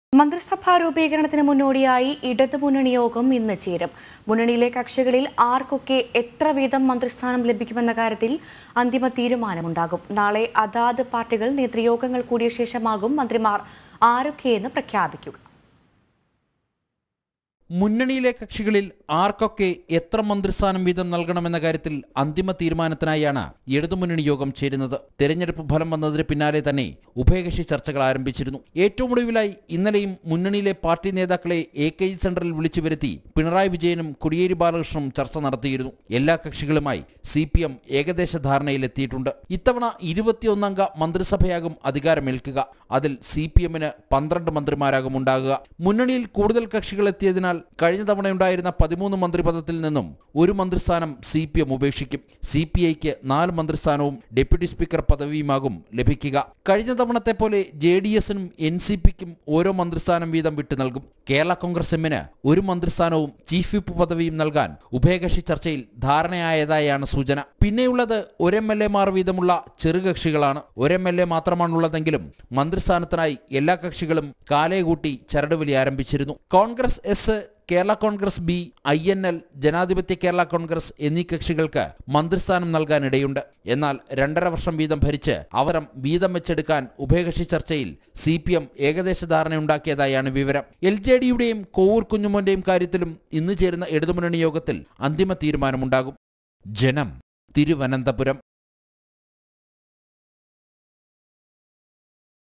മന്ത്രിസഭാ രൂപീകരണത്തിന് മുന്നോടിയായി ഇടതുമുന്നണി യോഗം ഇന്ന് ചേരും മുന്നണിയിലെ കക്ഷികളിൽ ആർക്കൊക്കെ എത്ര വീതം മന്ത്രിസ്ഥാനം ലഭിക്കുമെന്ന കാര്യത്തിൽ അന്തിമ തീരുമാനമുണ്ടാകും നാളെ അതാത് പാർട്ടികൾ നേതൃയോഗങ്ങൾ കൂടിയ ശേഷമാകും മന്ത്രിമാർ ആരൊക്കെയെന്ന് പ്രഖ്യാപിക്കുക മുന്നണിയിലെ കക്ഷികളിൽ ആർക്കൊക്കെ എത്ര മന്ത്രിസ്ഥാനം വീതം നൽകണമെന്ന കാര്യത്തിൽ അന്തിമ തീരുമാനത്തിനായാണ് ഇടതുമുന്നണി യോഗം ചേരുന്നത് തെരഞ്ഞെടുപ്പ് ഫലം വന്നതിന് പിന്നാലെ തന്നെ ഉഭയകക്ഷി ചർച്ചകൾ ആരംഭിച്ചിരുന്നു ഏറ്റവും ഒടുവിലായി ഇന്നലെയും മുന്നണിയിലെ പാർട്ടി നേതാക്കളെ എ കെ ജി സെന്ററിൽ വിളിച്ചു വരുത്തി പിണറായി വിജയനും കോടിയേരി ബാലകൃഷ്ണനും ചർച്ച നടത്തിയിരുന്നു എല്ലാ കക്ഷികളുമായി സി പി എം ഏകദേശ ധാരണയിലെത്തിയിട്ടുണ്ട് ഇത്തവണ ഇരുപത്തിയൊന്നംഗ മന്ത്രിസഭയാകും അധികാരമേൽക്കുക അതിൽ സി പി എമ്മിന് പന്ത്രണ്ട് മന്ത്രിമാരാകും ഉണ്ടാകുക മുന്നണിയിൽ കൂടുതൽ കക്ഷികൾ എത്തിയതിനാൽ കഴിഞ്ഞ തവണയുണ്ടായിരുന്ന പതിമൂന്ന് മന്ത്രിപദത്തിൽ നിന്നും ഒരു മന്ത്രിസ്ഥാനം സി പി എം ഉപേക്ഷിക്കും സി പി ഐക്ക് നാല് മന്ത്രിസ്ഥാനവും ഡെപ്യൂട്ടി സ്പീക്കർ പദവിയുമാകും ലഭിക്കുക കഴിഞ്ഞ തവണത്തെ പോലെ ജെ ഡി എസിനും എൻ സി പിക്കും ഓരോ മന്ത്രിസ്ഥാനം വീതം വിട്ടു നൽകും കേരള കോൺഗ്രസ് എമ്മിന് ഒരു മന്ത്രിസ്ഥാനവും ചീഫ് വിപ്പ് പദവിയും നൽകാൻ ഉഭയകക്ഷി ചർച്ചയിൽ ധാരണയായതായാണ് സൂചന പിന്നെയുള്ളത് ഒരു എം എൽ എമാർ വീതമുള്ള ചെറുകക്ഷികളാണ് ഒരു എം എൽ എ മാത്രമാണുള്ളതെങ്കിലും മന്ത്രിസ്ഥാനത്തിനായി എല്ലാ കക്ഷികളും കാലയെകൂട്ടി ചരടുവലി ആരംഭിച്ചിരുന്നു Congress S Kerala Congress B I N L ജനാധിപത്യ കേരള കോൺഗ്രസ് എന്നീ കക്ഷികൾക്ക് മന്ത്രിസ്ഥാനം നൽകാനിടയുണ്ട് എന്നാൽ രണ്ടര വർഷം വീതം ഭരിച്ച് അവരം വീതം വെച്ചെടുക്കാൻ ഉഭയകക്ഷി ചർച്ചയിൽ സി പി എം ഏകദേശ ധാരണയുണ്ടാക്കിയതായാണ് വിവരം എൽ ജെ ഡിയുടെയും കോവൂർ കുഞ്ഞുമോന്റെയും കാര്യത്തിലും ഇന്ന് ചേരുന്ന ഇടതുമുന്നണി യോഗത്തിൽ അന്തിമ തീരുമാനമുണ്ടാകും ജനം തിരുവനന്തപുരം